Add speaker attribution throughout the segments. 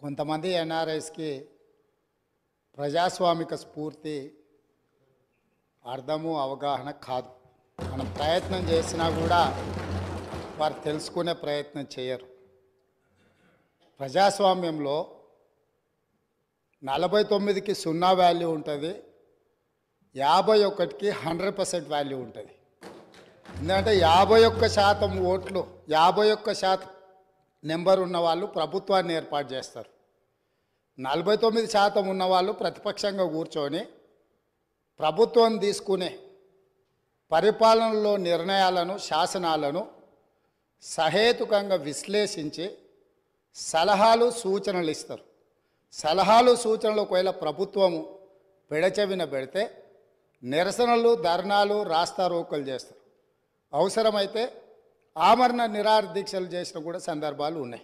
Speaker 1: కొంతమంది ఎన్ఆర్ఐస్కి ప్రజాస్వామిక స్ఫూర్తి అర్థము అవగాహన కాదు మనం ప్రయత్నం చేసినా కూడా వారు తెలుసుకునే ప్రయత్నం చేయరు ప్రజాస్వామ్యంలో నలభై తొమ్మిదికి సున్నా వాల్యూ ఉంటుంది యాభై ఒకటికి హండ్రెడ్ పర్సెంట్ వాల్యూ ఉంటుంది ఎందుకంటే యాభై ఒక్క శాతం ఓట్లు యాభై ఒక్క శాతం నెంబర్ ఉన్న వాళ్ళు ప్రభుత్వాన్ని ఏర్పాటు చేస్తారు నలభై తొమ్మిది శాతం ఉన్నవాళ్ళు ప్రతిపక్షంగా కూర్చొని ప్రభుత్వం తీసుకునే పరిపాలనలో నిర్ణయాలను శాసనాలను సహేతుకంగా విశ్లేషించి సలహాలు సూచనలు ఇస్తారు సలహాలు సూచనలు ఒకవేళ ప్రభుత్వము పెడచెవిన పెడితే నిరసనలు ధర్నాలు రాస్తారోకలు చేస్తారు అవసరమైతే ఆమరణ నిరాహార దీక్షలు చేసిన కూడా సందర్భాలు ఉన్నాయి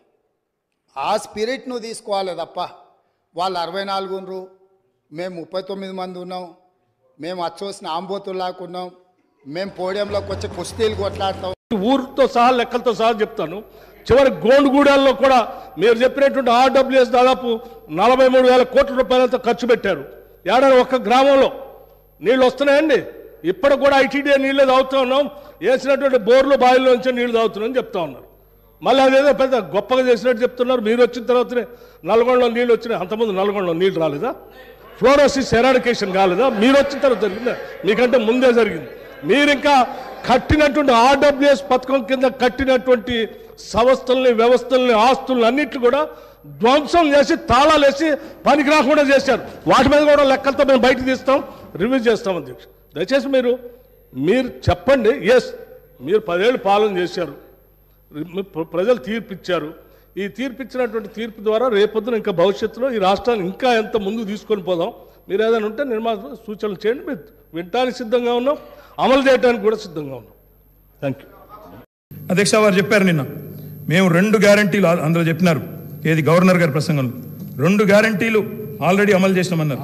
Speaker 1: ఆ స్పిరిట్ను తీసుకోవాలి తప్ప వాళ్ళు అరవై నాలుగు ఉన్నారు మేము ముప్పై తొమ్మిది మంది ఉన్నాం మేము అచ్చోసిన ఆంబోతుల్లాకున్నాం మేము పోడియంలోకి వచ్చి కుస్తీలు కొట్లాడతాం
Speaker 2: ఊరితో సహా లెక్కలతో సహా చెప్తాను చివరి గోండుగూడెల్లో కూడా మీరు చెప్పినటువంటి ఆర్డబ్ల్యూఎస్ దాదాపు నలభై మూడు వేల కోట్ల రూపాయలతో ఖర్చు పెట్టారు ఏడాది ఒక్క గ్రామంలో నీళ్ళు వస్తున్నాయండి ఇప్పటికి కూడా ఐటీడీ నీళ్ళే తాగుతూ ఉన్నాం వేసినటువంటి బోర్లు బావిలో నుంచి నీళ్లు తాగుతున్నామని చెప్తా ఉన్నారు మళ్ళీ అదేదో పెద్ద గొప్పగా చేసినట్టు చెప్తున్నారు మీరు వచ్చిన తర్వాతనే నల్గొండలో నీళ్ళు వచ్చినాయి అంతకుముందు నల్గొండలో నీళ్ళు రాలేదా ఫ్లోరోసిస్ ఎరాడికేషన్ కాలేదా మీరు వచ్చిన తర్వాత జరిగిందా మీకంటే ముందే జరిగింది మీరు ఇంకా కట్టినటువంటి ఆర్డబ్ల్యూఎస్ పథకం కింద కట్టినటువంటి సంస్థల్ని వ్యవస్థల్ని ఆస్తుల్ని అన్నిట్లు కూడా ధ్వంసం చేసి తాళాలు వేసి పనికి రాకుండా చేశారు వాటి మీద కూడా లెక్కలతో మేము బయటకు తీస్తాం రివ్యూ చేస్తాం అధ్యక్ష దయచేసి మీరు మీరు చెప్పండి ఎస్ మీరు పదేళ్ళు పాలన చేశారు ప్ర- ప్రజలు తీర్పు ఇచ్చారు ఈ తీర్పు ఇచ్చినటువంటి తీర్పు ద్వారా రేపొద్దున ఇంకా భవిష్యత్తులో ఈ రాష్ట్రాన్ని ఇంకా ఎంత ముందుకు తీసుకొని పోదాం మీరు ఏదైనా ఉంటే నిర్మాణ సూచనలు చేయండి మీరు వినటానికి సిద్ధంగా ఉన్నాం అమలు చేయడానికి కూడా సిద్ధంగా ఉన్నాం థ్యాంక్ యూ
Speaker 3: అధ్యక్ష వారు చెప్పారు నిన్న మేము రెండు గ్యారంటీలు ఆ- అందులో చెప్పినారు ఏది గవర్నర్ గారి ప్రసంగంలో రెండు గ్యారంటీలు ఆల్రెడీ అమలు చేసినామన్నారు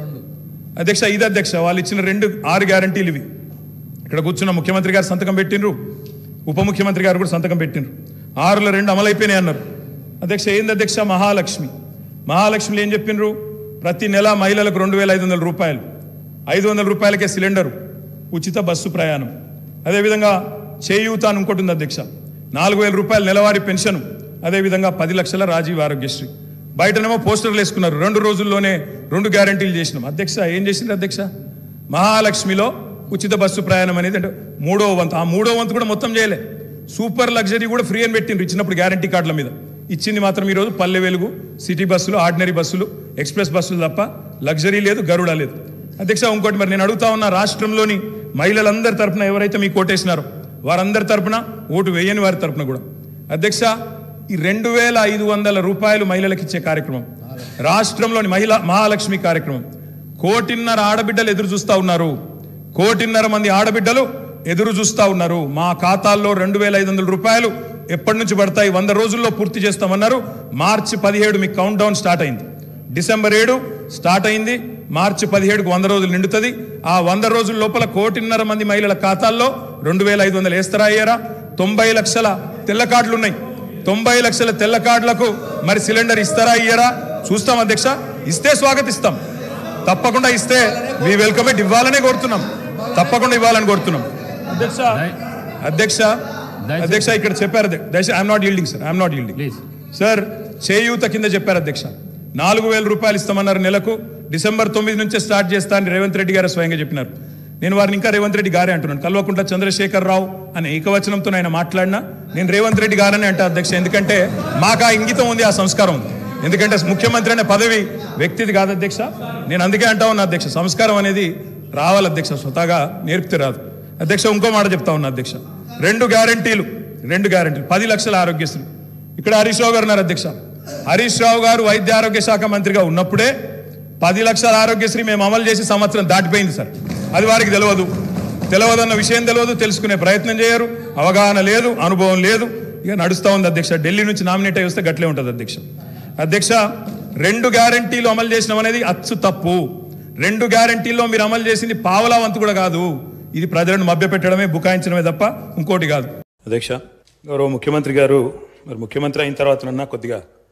Speaker 3: అధ్యక్ష ఇది అధ్యక్ష వాళ్ళు ఇచ్చిన రెండు ఆరు గ్యారంటీలు ఇవి ఇక్కడ కూర్చున్న ముఖ్యమంత్రి గారు సంతకం పెట్టినరు ఉప ముఖ్యమంత్రి గారు కూడా సంతకం పెట్టినరు ఆరులో రెండు అమలైపోయినాయి అన్నారు అధ్యక్ష ఏంది అధ్యక్ష మహాలక్ష్మి మహాలక్ష్మిలో ఏం చెప్పినరు ప్రతి నెల మహిళలకు రెండు వేల ఐదు వందల రూపాయలు ఐదు వందల రూపాయలకే సిలిండరు ఉచిత బస్సు ప్రయాణం అదేవిధంగా చేయూత అని ఇంకోటి ఉంది అధ్యక్ష నాలుగు వేల రూపాయల నెలవారీ పెన్షన్ అదేవిధంగా పది లక్షల రాజీవ్ ఆరోగ్యశ్రీ బయటనేమో పోస్టర్లు వేసుకున్నారు రెండు రోజుల్లోనే రెండు గ్యారంటీలు చేసినాం అధ్యక్ష ఏం చేసిండ్రు అధ్యక్ష మహాలక్ష్మిలో ఉచిత బస్సు ప్రయాణం అనేది అంటే మూడో వంతు ఆ మూడో వంతు కూడా మొత్తం చేయలే సూపర్ లగ్జరీ కూడా ఫ్రీ అని పెట్టిండ్రు ఇచ్చినప్పుడు గ్యారంటీ కార్డుల మీద ఇచ్చింది మాత్రం ఈరోజు పల్లె వెలుగు సిటీ బస్సులు ఆర్డినరీ బస్సులు ఎక్స్ప్రెస్ బస్సులు తప్ప లగ్జరీ లేదు గరుడ లేదు అధ్యక్ష ఇంకోటి మరి నేను అడుగుతా ఉన్న రాష్ట్రంలోని మహిళలందరి తరపున ఎవరైతే మీకు ఓటేసినారో వారందరి తరపున ఓటు వేయని వారి తరపున కూడా అధ్యక్ష ఈ రెండు వేల ఐదు వందల రూపాయలు మహిళలకు ఇచ్చే కార్యక్రమం రాష్ట్రంలోని మహిళా మహాలక్ష్మి కార్యక్రమం కోటిన్నర ఆడబిడ్డలు ఎదురు చూస్తా ఉన్నారు కోటిన్నర మంది ఆడబిడ్డలు ఎదురు చూస్తా ఉన్నారు మా ఖాతాల్లో రెండు వేల ఐదు వందల రూపాయలు ఎప్పటి నుంచి పడతాయి వంద రోజుల్లో పూర్తి చేస్తామన్నారు మార్చి పదిహేడు మీకు కౌంట్ డౌన్ స్టార్ట్ అయింది డిసెంబర్ ఏడు స్టార్ట్ అయింది మార్చి పదిహేడుకు వంద రోజులు నిండుతుంది ఆ వంద రోజుల లోపల కోటిన్నర మంది మహిళల ఖాతాల్లో రెండు వేల ఐదు వందలు వేస్తారా అయ్యారా తొంభై లక్షల తెల్ల కార్డులు ఉన్నాయి తొంభై లక్షల తెల్ల కార్డులకు మరి సిలిండర్ ఇస్తారా ఇయ్యరా చూస్తాం అధ్యక్ష ఇస్తే స్వాగతిస్తాం తప్పకుండా ఇస్తే మీ వెల్కమ్ ఇట్ ఇవ్వాలనే కోరుతున్నాం తప్పకుండా ఇవ్వాలని కోరుతున్నాం అధ్యక్ష అధ్యక్ష అధ్యక్ష ఇక్కడ చెప్పారు అధ్య- దయచేసి I'm not yielding sir I'm not yielding
Speaker 4: Please.
Speaker 3: Sir చేయూత కింద చెప్పారు అధ్యక్ష నాలుగు వేల రూపాయలు ఇస్తామన్నారు నెలకు డిసెంబర్ తొమ్మిది నుంచే స్టార్ట్ చేస్తా అని రేవంత్ రెడ్డి గారు స్వయంగా చెప్పినారు నేను వారిని ఇంకా రేవంత్ రెడ్డి గారే అంటున్నాను కల్వకుంట్ల చంద్రశేఖర్ రావు అనే ఏకవచనంతో ఆయన మాట్లాడినా నేను రేవంత్ రెడ్డి గారని అంటే అధ్యక్ష ఎందుకంటే మాకు ఆ ఇంగితం ఉంది ఆ సంస్కారం ఉంది ఎందుకంటే ముఖ్యమంత్రి అనే పదవి వ్యక్తిది కాదు అధ్యక్ష నేను అందుకే అంటా ఉన్నా అధ్యక్ష సంస్కారం అనేది రావాలి అధ్యక్ష స్వతహాగా నేర్పితే రాదు అధ్యక్ష ఇంకో మాట చెప్తా ఉన్నా అధ్యక్ష రెండు గ్యారంటీలు రెండు గ్యారంటీలు పది లక్షల ఆరోగ్యశ్రీ ఇక్కడ హరీష్ రావు గారు ఉన్నారు అధ్యక్ష హరీష్ రావు గారు వైద్య ఆరోగ్య శాఖ మంత్రిగా ఉన్నప్పుడే పది లక్షల ఆరోగ్యశ్రీ మేము అమలు చేసి సంవత్సరం దాటిపోయింది సార్ అది వారికి తెలియదు తెలియదన్న విషయం తెలియదు తెలుసుకునే ప్రయత్నం చేయరు అవగాహన లేదు అనుభవం లేదు ఇక నడుస్తూ ఉంది అధ్యక్ష ఢిల్లీ నుంచి నామినేట్ అయి వస్తే గట్లే ఉంటుంది అధ్యక్ష అధ్యక్ష రెండు గ్యారంటీలు అమలు చేసినాం అనేది అచ్చు తప్పు రెండు గ్యారంటీల్లో మీరు అమలు చేసింది పావలా వంతు కూడా కాదు ఇది ప్రజలను మభ్యపెట్టడమే బుకాయించడమే తప్ప ఇంకోటి కాదు అధ్యక్ష గౌరవ ముఖ్యమంత్రి గారు మరి ముఖ్యమంత్రి అయిన తర్వాతనన్నా కొద్దిగా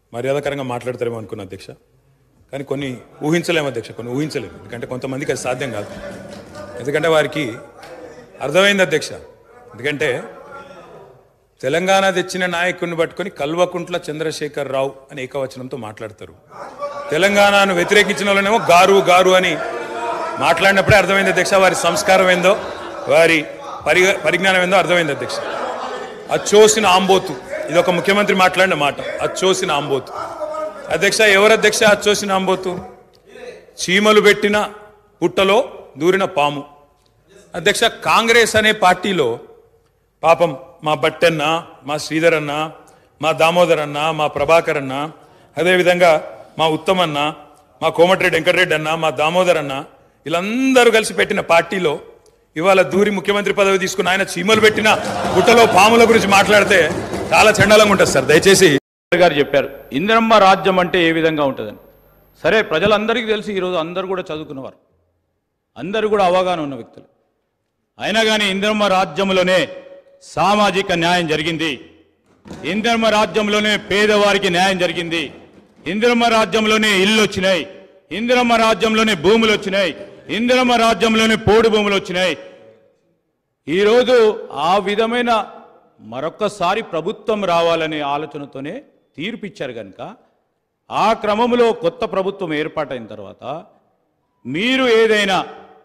Speaker 3: మర్యాదకరంగా మాట్లాడతారేమో అనుకున్నా అధ్యక్ష కానీ కొన్ని ఊహించలేము అధ్యక్ష కొన్ని ఊహించలేము ఎందుకంటే కొంతమందికి అది సాధ్యం కాదు ఎందుకంటే వారికి అర్థమైంది అధ్యక్ష ఎందుకంటే తెలంగాణ తెచ్చిన నాయకుడిని పట్టుకొని కల్వకుంట్ల చంద్రశేఖర్ రావు అని ఏకవచనంతో మాట్లాడతారు తెలంగాణను వ్యతిరేకించిన వాళ్ళనేమో గారు గారు అని మాట్లాడినప్పుడే అర్థమైంది అధ్యక్ష వారి సంస్కారం ఏందో వారి పరి పరిజ్ఞానం ఏందో అర్థమైంది అధ్యక్ష అచ్చోసిన ఆంబోతు ఇది ఒక ముఖ్యమంత్రి మాట్లాడిన మాట అచ్చోసిన ఆంబోతు అధ్యక్ష ఎవరు అధ్యక్ష అచ్చోసిన ఆంబోతు చీమలు పెట్టిన పుట్టలో దూరిన పాము అధ్యక్ష కాంగ్రెస్ అనే పార్టీలో పాపం మా బట్టన్న మా శ్రీధర్ అన్న మా దామోదర్ అన్న మా ప్రభాకర్ అన్న అదేవిధంగా మా ఉత్తమన్న మా కోమటిరెడ్డి వెంకటరెడ్డి అన్న మా దామోదర్ అన్న వీళ్ళందరూ కలిసి పెట్టిన పార్టీలో ఇవాళ దూరి ముఖ్యమంత్రి పదవి తీసుకుని ఆయన చీమలు పెట్టిన గుట్టలో పాముల గురించి మాట్లాడితే చాలా చండాలంగా ఉంటుంది సార్ దయచేసి
Speaker 4: గారు చెప్పారు ఇందిరమ్మ రాజ్యం అంటే ఏ విధంగా ఉంటుందని సరే ప్రజలందరికీ తెలిసి ఈరోజు అందరూ కూడా చదువుకున్నవారు అందరూ కూడా అవగాహన ఉన్న వ్యక్తులు అయినా కానీ ఇందిరమ్మ రాజ్యంలోనే సామాజిక న్యాయం జరిగింది ఇందిరమ్మ రాజ్యంలోనే పేదవారికి న్యాయం జరిగింది ఇందిరమ్మ రాజ్యంలోనే ఇల్లు వచ్చినాయి ఇందిరమ్మ రాజ్యంలోనే భూములు వచ్చినాయి ఇందిరమ్మ రాజ్యంలోనే పోడు భూములు వచ్చినాయి ఈరోజు ఆ విధమైన మరొక్కసారి ప్రభుత్వం రావాలనే ఆలోచనతోనే తీర్పిచ్చారు కనుక ఆ క్రమంలో కొత్త ప్రభుత్వం ఏర్పాటైన తర్వాత మీరు ఏదైనా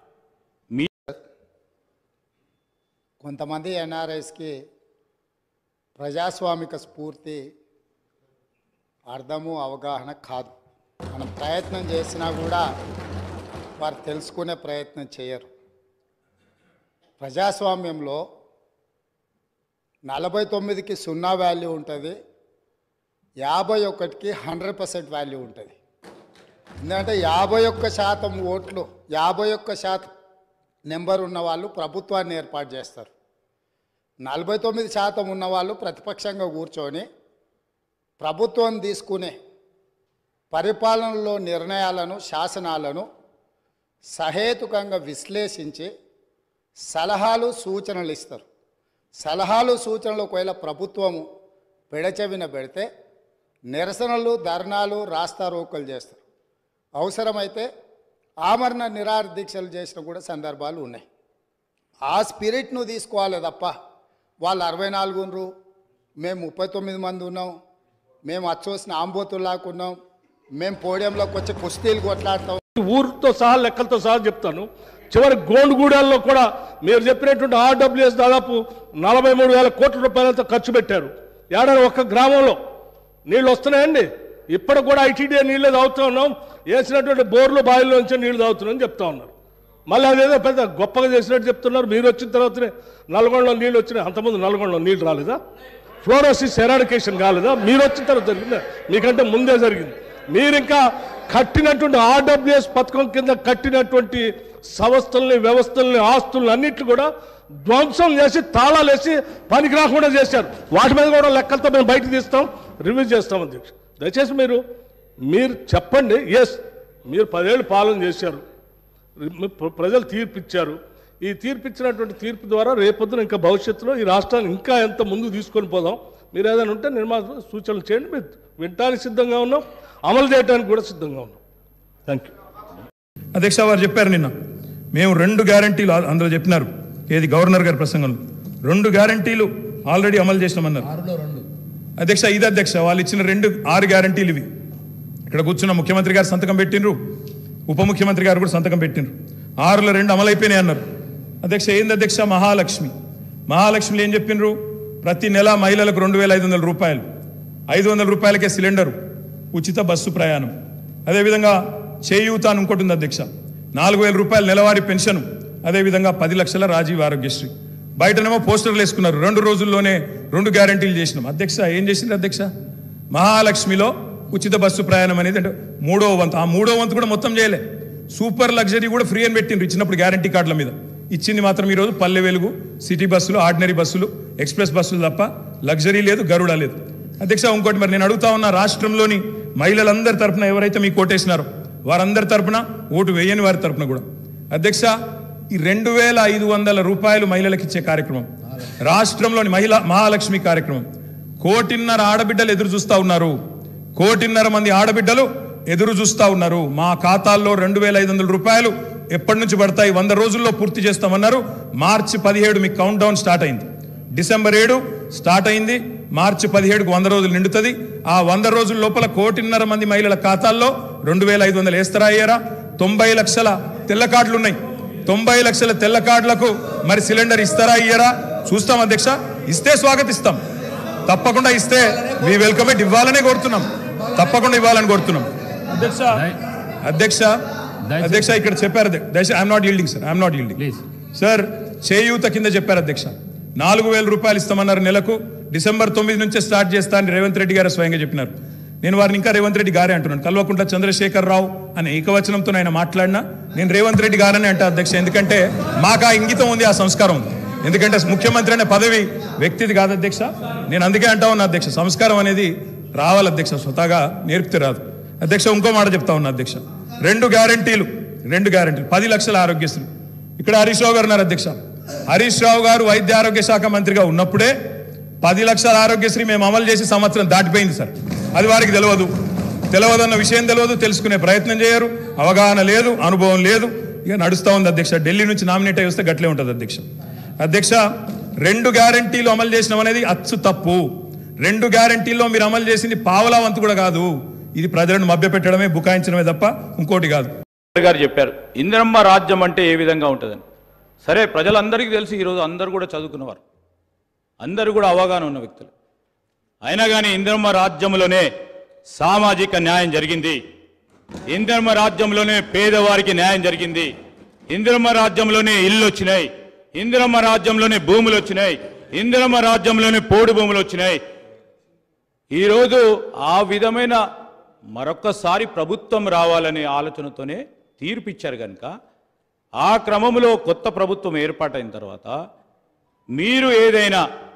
Speaker 1: కొంతమంది ఎన్ఆర్ఐస్కి ప్రజాస్వామిక స్ఫూర్తి అర్థము అవగాహన కాదు మనం ప్రయత్నం చేసినా కూడా వారు తెలుసుకునే ప్రయత్నం చేయరు ప్రజాస్వామ్యంలో నలభై తొమ్మిదికి సున్నా వాల్యూ ఉంటుంది యాభై ఒకటికి హండ్రెడ్ పర్సెంట్ వాల్యూ ఉంటుంది ఎందుకంటే యాభై ఒక్క శాతం ఓట్లు యాభై ఒక్క శాతం నెంబర్ ఉన్న వాళ్ళు ప్రభుత్వాన్ని ఏర్పాటు చేస్తారు నలభై తొమ్మిది శాతం ఉన్న వాళ్ళు ప్రతిపక్షంగా కూర్చొని ప్రభుత్వం తీసుకునే పరిపాలనలో నిర్ణయాలను శాసనాలను సహేతుకంగా విశ్లేషించి సలహాలు సూచనలు ఇస్తారు సలహాలు సూచనలు ఒకవేళ ప్రభుత్వము పెడచెవిన పెడితే నిరసనలు ధర్నాలు రాస్తారోకలు చేస్తారు అవసరమైతే ఆమరణ నిరాహార దీక్షలు చేసిన కూడా సందర్భాలు ఉన్నాయి ఆ స్పిరిట్ను తీసుకోవాలి తప్ప వాళ్ళు అరవై నాలుగు ఉన్నారు మేము ముప్పై తొమ్మిది మంది ఉన్నాం మేము అచ్చోసిన ఆంబోతుల్లాకున్నాం మేము పోడియంలోకి వచ్చి కుస్తీలు కొట్లాడతాం
Speaker 2: ఊరితో సహా లెక్కలతో సహా చెప్తాను చివరి గోండుగూడెల్లో కూడా మీరు చెప్పినటువంటి ఆర్డబ్ల్యూఎస్ దాదాపు నలభై మూడు వేల కోట్ల రూపాయలతో ఖర్చు పెట్టారు ఏడాది ఒక్క గ్రామంలో నీళ్ళు వస్తున్నాయండి ఇప్పటికి కూడా ఐటీడీఏ నీళ్ళే తాగుతూ ఉన్నాం వేసినటువంటి బోర్లు బావిలో నుంచి నీళ్లు తాగుతున్నామని చెప్తా ఉన్నారు మళ్ళీ అదేదో పెద్ద గొప్పగా చేసినట్టు చెప్తున్నారు మీరు వచ్చిన తర్వాతనే నల్గొండలో నీళ్ళు వచ్చినాయి అంతకుముందు నల్గొండలో నీళ్ళు రాలేదా ఫ్లోరోసిస్ ఎరాడికేషన్ కాలేదా మీరు వచ్చిన తర్వాత జరిగిందా మీకంటే ముందే జరిగింది మీరు ఇంకా కట్టినటువంటి ఆర్డబ్ల్యూఎస్ పథకం కింద కట్టినటువంటి సంస్థల్ని వ్యవస్థల్ని ఆస్తుల్ని అన్నిట్లు కూడా ధ్వంసం చేసి తాళాలు వేసి పనికి రాకుండా చేశారు వాటి మీద కూడా లెక్కలతో మేము బయటకు తీస్తాం రివ్యూ చేస్తాం అధ్యక్ష దయచేసి మీరు మీరు చెప్పండి ఎస్ మీరు పదేళ్ళు పాలన చేశారు ప్ర- ప్రజలు తీర్పు ఇచ్చారు ఈ తీర్పు ఇచ్చినటువంటి తీర్పు ద్వారా రేపొద్దున ఇంకా భవిష్యత్తులో ఈ రాష్ట్రాన్ని ఇంకా ఎంత ముందు తీసుకొని పోదాం మీరు ఏదైనా ఉంటే నిర్మాణ సూచనలు చేయండి మీరు వినటానికి సిద్ధంగా ఉన్నాం అమలు చేయడానికి కూడా సిద్ధంగా ఉన్నాం థ్యాంక్ యూ
Speaker 3: అధ్యక్ష వారు చెప్పారు నిన్న మేము రెండు గ్యారంటీలు ఆ- అందులో చెప్పినారు ఏది గవర్నర్ గారి ప్రసంగంలో రెండు గ్యారంటీలు ఆల్రెడీ అమలు చేసినామన్నారు అధ్యక్ష ఇది అధ్యక్ష వాళ్ళు ఇచ్చిన రెండు ఆరు గ్యారంటీలు ఇవి ఇక్కడ కూర్చున్న ముఖ్యమంత్రి గారు సంతకం పెట్టినరు ఉప ముఖ్యమంత్రి గారు కూడా సంతకం పెట్టినరు ఆరులో రెండు అమలైపోయినాయి అన్నారు అధ్యక్ష ఏంది అధ్యక్ష మహాలక్ష్మి మహాలక్ష్మిలో ఏం చెప్పినరు ప్రతి నెల మహిళలకు రెండు వేల ఐదు వందల రూపాయలు ఐదు వందల రూపాయలకే సిలిండరు ఉచిత బస్సు ప్రయాణం అదేవిధంగా చేయూత అని ఇంకోటి ఉంది అధ్యక్ష నాలుగు వేల రూపాయల నెలవారీ పెన్షన్ అదేవిధంగా పది లక్షల రాజీవ్ ఆరోగ్యశ్రీ బయటనేమో పోస్టర్లు వేసుకున్నారు రెండు రోజుల్లోనే రెండు గ్యారంటీలు చేసినాం అధ్యక్ష ఏం చేసింది అధ్యక్ష మహాలక్ష్మిలో ఉచిత బస్సు ప్రయాణం అనేది అంటే మూడో వంతు ఆ మూడో వంతు కూడా మొత్తం చేయలే సూపర్ లగ్జరీ కూడా ఫ్రీ అని పెట్టిండ్రు ఇచ్చినప్పుడు గ్యారంటీ కార్డుల మీద ఇచ్చింది మాత్రం ఈరోజు పల్లె వెలుగు సిటీ బస్సులు ఆర్డినరీ బస్సులు ఎక్స్ప్రెస్ బస్సులు తప్ప లగ్జరీ లేదు గరుడ లేదు అధ్యక్ష ఇంకోటి మరి నేను అడుగుతా ఉన్న రాష్ట్రంలోని మహిళలందరి తరపున ఎవరైతే మీకు ఓటేసినారో వారందరి తరపున ఓటు వేయని వారి తరపున కూడా అధ్యక్ష ఈ రెండు వేల ఐదు వందల రూపాయలు మహిళలకు ఇచ్చే కార్యక్రమం రాష్ట్రంలోని మహిళా మహాలక్ష్మి కార్యక్రమం కోటిన్నర ఆడబిడ్డలు ఎదురు చూస్తా ఉన్నారు కోటిన్నర మంది ఆడబిడ్డలు ఎదురు చూస్తా ఉన్నారు మా ఖాతాల్లో రెండు వేల ఐదు వందల రూపాయలు ఎప్పటి నుంచి పడతాయి వంద రోజుల్లో పూర్తి చేస్తామన్నారు మార్చి పదిహేడు మీకు కౌంట్ డౌన్ స్టార్ట్ అయింది డిసెంబర్ ఏడు స్టార్ట్ అయింది మార్చి పదిహేడుకు వంద రోజులు నిండుతుంది ఆ వంద రోజుల లోపల కోటిన్నర మంది మహిళల ఖాతాల్లో రెండు వేల ఐదు వందలు వేస్తారా అయ్యారా తొంభై లక్షల తెల్ల కార్డులు ఉన్నాయి తొంభై లక్షల తెల్ల కార్డులకు మరి సిలిండర్ ఇస్తారా ఇయ్యరా చూస్తాం అధ్యక్ష ఇస్తే స్వాగతిస్తాం తప్పకుండా ఇస్తే మీ వెల్కమ్ ఇట్ ఇవ్వాలనే కోరుతున్నాం తప్పకుండా ఇవ్వాలని కోరుతున్నాం అధ్యక్ష అధ్యక్ష అధ్యక్ష ఇక్కడ చెప్పారు దయచేసి I'm not yielding sir I'm not yielding
Speaker 5: Please.
Speaker 3: Sir చేయూత కింద చెప్పారు అధ్యక్ష నాలుగు వేల రూపాయలు ఇస్తామన్నారు నెలకు డిసెంబర్ తొమ్మిది నుంచే స్టార్ట్ చేస్తా అని రేవంత్ రెడ్డి గారు స్వయంగా చెప్పినారు నేను వారిని ఇంకా రేవంత్ రెడ్డి గారే అంటున్నాను కల్వకుంట్ల చంద్రశేఖర్ రావు అనే ఏకవచనంతో ఆయన మాట్లాడినా నేను రేవంత్ రెడ్డి గారనే అంటా అధ్యక్ష ఎందుకంటే మాకు ఆ ఇంగితం ఉంది ఆ సంస్కారం ఉంది ఎందుకంటే ముఖ్యమంత్రి అనే పదవి వ్యక్తిది కాదు అధ్యక్ష నేను అందుకే అంటా ఉన్నా అధ్యక్ష సంస్కారం అనేది రావాలి అధ్యక్ష స్వతహాగా నేర్పితే రాదు అధ్యక్ష ఇంకో మాట చెప్తా ఉన్నా అధ్యక్ష రెండు గ్యారంటీలు రెండు గ్యారంటీలు పది లక్షల ఆరోగ్యశ్రీ ఇక్కడ హరీష్ రావు గారు ఉన్నారు అధ్యక్ష హరీష్ రావు గారు వైద్య ఆరోగ్య శాఖ మంత్రిగా ఉన్నప్పుడే పది లక్షల ఆరోగ్యశ్రీ మేము అమలు చేసి సంవత్సరం దాటిపోయింది సార్ అది వారికి తెలియదు తెలియదన్న విషయం తెలియదు తెలుసుకునే ప్రయత్నం చేయరు అవగాహన లేదు అనుభవం లేదు ఇక నడుస్తూ ఉంది అధ్యక్ష ఢిల్లీ నుంచి నామినేట్ అయి వస్తే గట్లే ఉంటుంది అధ్యక్ష అధ్యక్ష రెండు గ్యారంటీలు అమలు చేసినాం అనేది అచ్చు తప్పు రెండు గ్యారంటీల్లో మీరు అమలు చేసింది పావలా వంతు కూడా కాదు ఇది ప్రజలను మభ్యపెట్టడమే బుకాయించడమే తప్ప ఇంకోటి కాదు
Speaker 4: గారు చెప్పారు ఇందిరమ్మ రాజ్యం అంటే ఏ విధంగా ఉంటుందని సరే ప్రజలందరికీ తెలిసి ఈరోజు అందరూ కూడా చదువుకున్నవారు అందరూ కూడా అవగాహన ఉన్న వ్యక్తులు అయినా కానీ ఇందిరమ్మ రాజ్యంలోనే సామాజిక న్యాయం జరిగింది ఇందిరమ్మ రాజ్యంలోనే పేదవారికి న్యాయం జరిగింది ఇందిరమ్మ రాజ్యంలోనే ఇల్లు వచ్చినాయి ఇందిరమ్మ రాజ్యంలోనే భూములు వచ్చినాయి ఇందిరమ్మ రాజ్యంలోనే పోడు భూములు వచ్చినాయి ఈరోజు ఆ విధమైన మరొక్కసారి ప్రభుత్వం రావాలనే ఆలోచనతోనే తీర్పిచ్చారు కనుక ఆ క్రమంలో కొత్త ప్రభుత్వం ఏర్పాటైన తర్వాత మీరు ఏదైనా